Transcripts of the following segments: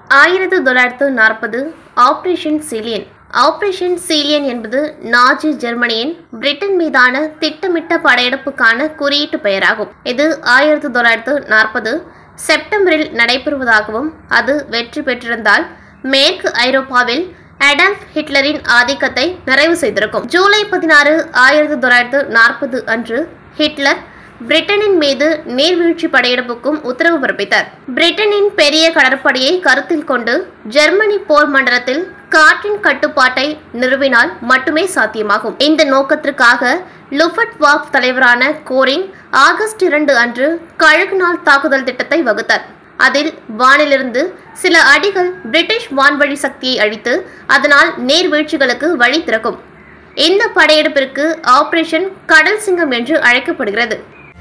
ஆயிரத்து தொள்ளாயிரத்து நாற்பது ஆபரேஷன் சீலியன் ஆபரேஷன் சீலியன் என்பது நாஜி ஜெர்மனியின் பிரிட்டன் மீதான திட்டமிட்ட படையெடுப்புக்கான குறியீட்டு பெயராகும் இது ஆயிரத்து தொள்ளாயிரத்து நாற்பது செப்டம்பரில் நடைபெறுவதாகவும் அது வெற்றி பெற்றிருந்தால் மேற்கு ஐரோப்பாவில் அடால்ஃப் ஹிட்லரின் ஆதிக்கத்தை நிறைவு செய்திருக்கும் ஜூலை பதினாறு ஆயிரத்தி தொள்ளாயிரத்து நாற்பது அன்று ஹிட்லர் பிரிட்டனின் மீது நீர்வீழ்ச்சி படையெடுப்புக்கும் உத்தரவு பிறப்பித்தார் பிரிட்டனின் பெரிய கடற்படையை கருத்தில் கொண்டு ஜெர்மனி போர் மண்டலத்தில் காற்றின் கட்டுப்பாட்டை நிறுவினால் மட்டுமே சாத்தியமாகும் இந்த நோக்கத்திற்காக லுஃபட் வாக் தலைவரான கோரிங் ஆகஸ்ட் இரண்டு அன்று கழுகு நாள் தாக்குதல் திட்டத்தை வகுத்தார் அதில் வானிலிருந்து சில அடிகள் பிரிட்டிஷ் வான்வழி சக்தியை அழித்து அதனால் நீர்வீழ்ச்சிகளுக்கு வழி திறக்கும் இந்த படையெடுப்பிற்கு ஆபரேஷன் கடல் சிங்கம் என்று அழைக்கப்படுகிறது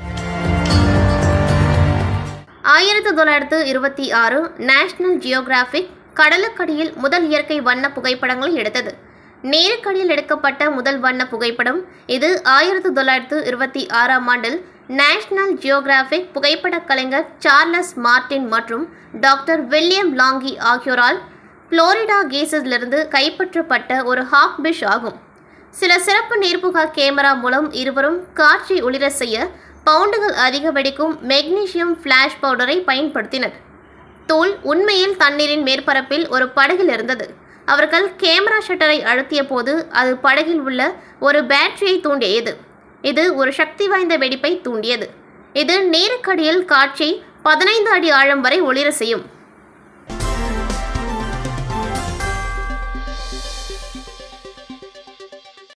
ஆயிரத்தி தொள்ளாயிரத்து இருபத்தி ஆறு நேஷனல் ஜியோகிராஃபிக் கடலுக்கடியில் முதல் இயற்கை வண்ண புகைப்படங்களை எடுத்தது நீருக்கடியில் எடுக்கப்பட்ட முதல் வண்ண புகைப்படம் இது ஆயிரத்தி தொள்ளாயிரத்து இருபத்தி ஆறாம் ஆண்டில் நேஷனல் ஜியோகிராஃபிக் புகைப்படக் கலைஞர் சார்லஸ் மார்டின் மற்றும் டாக்டர் வில்லியம் லாங்கி ஆகியோரால் புளோரிடா கேசஸிலிருந்து கைப்பற்றப்பட்ட ஒரு ஹாக்பிஷ் ஆகும் சில சிறப்பு நேர்புகா கேமரா மூலம் இருவரும் காட்சி ஒளிர செய்ய பவுண்டுகள் அதிக வெடிக்கும் மெக்னீசியம் ஃப்ளாஷ் பவுடரை பயன்படுத்தினர் தூள் உண்மையில் தண்ணீரின் மேற்பரப்பில் ஒரு படகில் இருந்தது அவர்கள் கேமரா ஷட்டரை அழுத்திய போது அது படகில் உள்ள ஒரு பேட்டரியை தூண்டியது இது ஒரு சக்தி வாய்ந்த வெடிப்பை தூண்டியது இது நீருக்கடியில் காட்சி பதினைந்து அடி ஆழம் வரை ஒளிர செய்யும்